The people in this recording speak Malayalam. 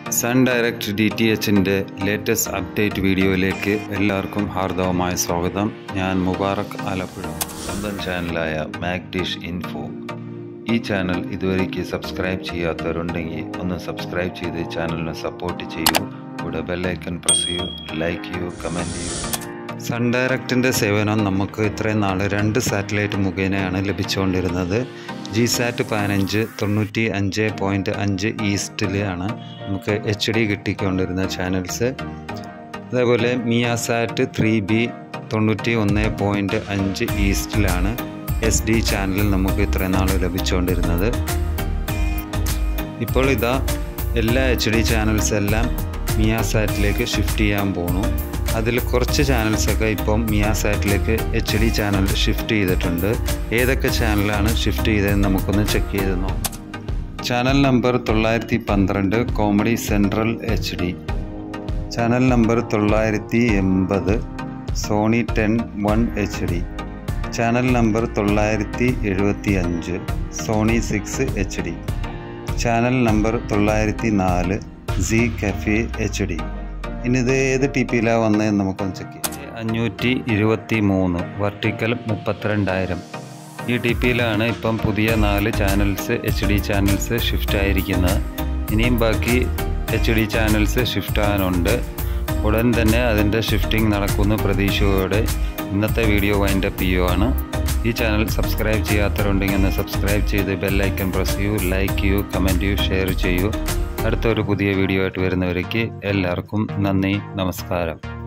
സൺ ഡയറക്റ്റ് ഡി ടി എച്ചിൻ്റെ ലേറ്റസ്റ്റ് അപ്ഡേറ്റ് വീഡിയോയിലേക്ക് എല്ലാവർക്കും ഹാർദവമായ സ്വാഗതം ഞാൻ മുബാറക് ആലപ്പുഴ സ്വന്തം ചാനലായ മാക് ഡിഷ് ഇൻഫോ ഈ ചാനൽ ഇതുവരേക്ക് സബ്സ്ക്രൈബ് ചെയ്യാത്തവരുണ്ടെങ്കിൽ ഒന്ന് സബ്സ്ക്രൈബ് ചെയ്ത് ചാനലിനെ സപ്പോർട്ട് ചെയ്യൂ കൂടെ ബെല്ലൈക്കൺ പ്രസ് ചെയ്യൂ ലൈക്ക് ചെയ്യൂ കമൻറ്റ് ചെയ്യൂ സൺ ഡയറക്റ്റിൻ്റെ സേവനം നമുക്ക് ഇത്രയും നാൾ രണ്ട് സാറ്റലൈറ്റ് മുഖേനയാണ് ലഭിച്ചുകൊണ്ടിരുന്നത് ജി സാറ്റ് പതിനഞ്ച് തൊണ്ണൂറ്റി അഞ്ച് പോയിൻറ്റ് അഞ്ച് ഈസ്റ്റിലാണ് നമുക്ക് എച്ച് ഡി കിട്ടിക്കൊണ്ടിരുന്ന ചാനൽസ് അതേപോലെ മിയാസാറ്റ് ത്രീ ബി തൊണ്ണൂറ്റി ഒന്ന് പോയിൻറ്റ് അഞ്ച് ഈസ്റ്റിലാണ് എസ് ഡി ചാനൽ നമുക്ക് ഇത്രയും നാൾ ലഭിച്ചുകൊണ്ടിരുന്നത് ഇപ്പോൾ ഇതാ എല്ലാ എച്ച് ഡി ചാനൽസ് എല്ലാം മിയാസാറ്റിലേക്ക് ഷിഫ്റ്റ് ചെയ്യാൻ പോണു അതിൽ കുറച്ച് ചാനൽസൊക്കെ ഇപ്പം മിയാസാറ്റിലേക്ക് എച്ച് ഡി ചാനൽ ഷിഫ്റ്റ് ചെയ്തിട്ടുണ്ട് ഏതൊക്കെ ചാനലാണ് ഷിഫ്റ്റ് ചെയ്തതെന്ന് നമുക്കൊന്ന് ചെക്ക് ചെയ്ത് നോക്കാം ചാനൽ നമ്പർ തൊള്ളായിരത്തി പന്ത്രണ്ട് Comedy Central H D channel number തൊള്ളായിരത്തി എൺപത് Sony ten one H D channel number തൊള്ളായിരത്തി എഴുപത്തി അഞ്ച് Sony six H D channel number തൊള്ളായിരത്തി നാല് സി കഫേ എച്ച് ഡി ഇനി ഇത് ഏത് ടി പിയിലാണ് വന്നതെന്ന് നമുക്കൊന്ന് ചെക്ക് ചെയ്യാം അഞ്ഞൂറ്റി ഇരുപത്തി മൂന്ന് വർട്ടിക്കൽ മുപ്പത്തിരണ്ടായിരം ഈ ടി പിയിലാണ് ഇപ്പം പുതിയ നാല് channels H D channels shift ആയിരിക്കുന്നത് ഇനിയും ബാക്കി എച്ച് ഡി ചാനൽസ് ഷിഫ്റ്റ് ആകാനുണ്ട് ഉടൻ തന്നെ അതിൻ്റെ ഷിഫ്റ്റിംഗ് നടക്കുന്ന പ്രതീക്ഷയോടെ ഇന്നത്തെ വീഡിയോ വൈൻഡപ്പ് ചെയ്യുവാണ് ഈ ചാനൽ സബ്സ്ക്രൈബ് ചെയ്യാത്തവരുണ്ടെങ്കിൽ ഒന്ന് സബ്സ്ക്രൈബ് ചെയ്ത് ബെല്ലൈക്കൺ പ്രസ് ചെയ്യൂ ലൈക്ക് ചെയ്യൂ കമൻറ്റ് ചെയ്യൂ ഷെയർ ചെയ്യൂ അടുത്തൊരു പുതിയ വീഡിയോ ആയിട്ട് വരുന്നവരേക്ക് എല്ലാവർക്കും നന്ദി നമസ്കാരം